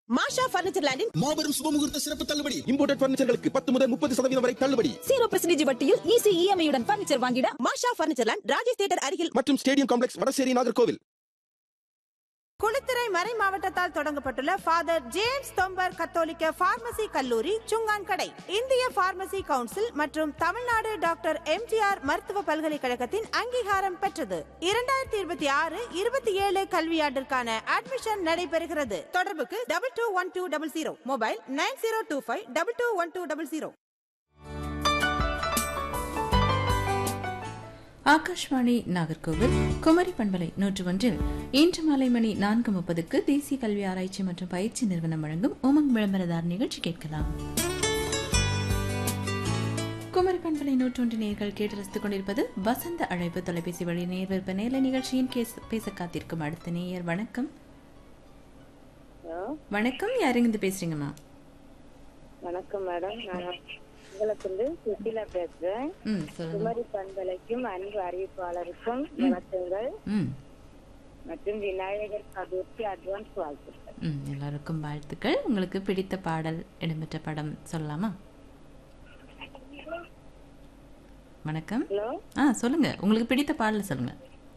மாஷா furniture லேண்டின் மாபெரும் சுபமுகூர்த்த சிறப்பு தள்ளுபடி இம்போர்டட் பர்னிச்சர்களுக்கு பத்து முதல் முப்பது சதவீதம் வரை தள்ளுபடி ஜீரோ பெர்சன்டேஜ் வட்டியில் ஈஸி இஎம்ஐயுடன் பர்னிச்சர் வாங்கிட Masha furniture land Rajesh theatre அருகில் மற்றும் ஸ்டேடியம் காம்ப்ளெக்ஸ் வடசேரி நாகர்கோவில் குளித்துறை மறை மாவட்டத்தால் தொடங்கப்பட்டுள்ள ஃபாதர் ஜேம்ஸ் தொம்பர் கத்தோலிக்க பார்மசி கல்லூரி சுங்கான்கடை இந்திய பார்மசி கவுன்சில் மற்றும் தமிழ்நாடு டாக்டர் எம்ஜிஆர் மருத்துவ பல்கலைக்கழகத்தின் அங்கீகாரம் பெற்றது இரண்டாயிரத்தி இருபத்தி ஆறு இருபத்தி ஏழு கல்வியாண்டிற்கான அட்மிஷன் நடைபெறுகிறது தொடர்புக்கு double two one two double zero mobile nine zero two five double two one two double zero Akashvani Nagercoil Kumari பண்பலை நூற்று ஒன்றில் இன்று மாலை மணி நான்கு முப்பதுக்கு தேசிய கல்வி ஆராய்ச்சி மற்றும் பயிற்சி நிறுவனம் வழங்கும் உமங் விளம்பரதார் நிகழ்ச்சி கேட்கலாம் குமரி பண்பலை நூற்றொன்று நேர்கள் கேட்டு ரசித்துக் கொண்டிருப்பது வசந்த அழைப்பு தொலைபேசி வழி நேர் விருப்ப நேர நிகழ்ச்சியின் கேஸ் பேச காத்திருக்கும் அடுத்த நேயர் வணக்கம் வணக்கம் யாருங்கிருந்து பேசுறீங்கம்மா வணக்கம் மேடம் நான் உங்களுக்குண்டு சுசிலா பேசுறேன் ம் சொல்லுங்க குமரி பண்பலைக்கும் அன்பு அறிவிப்பாளருக்கும் வணக்கங்கள் ம் மற்றும் விநாயகர் சதுர்த்தி அட்வான்ஸ் வாழ்த்துக்கள் ம் எல்லாருக்கும் வாழ்த்துக்கள் உங்களுக்கு பிடித்த பாடல் இடம்பெற்ற படம் சொல்லலாமா வணக்கம் ஹலோ ஆ சொல்லுங்க உங்களுக்கு பிடித்த பாடல் சொல்லுங்க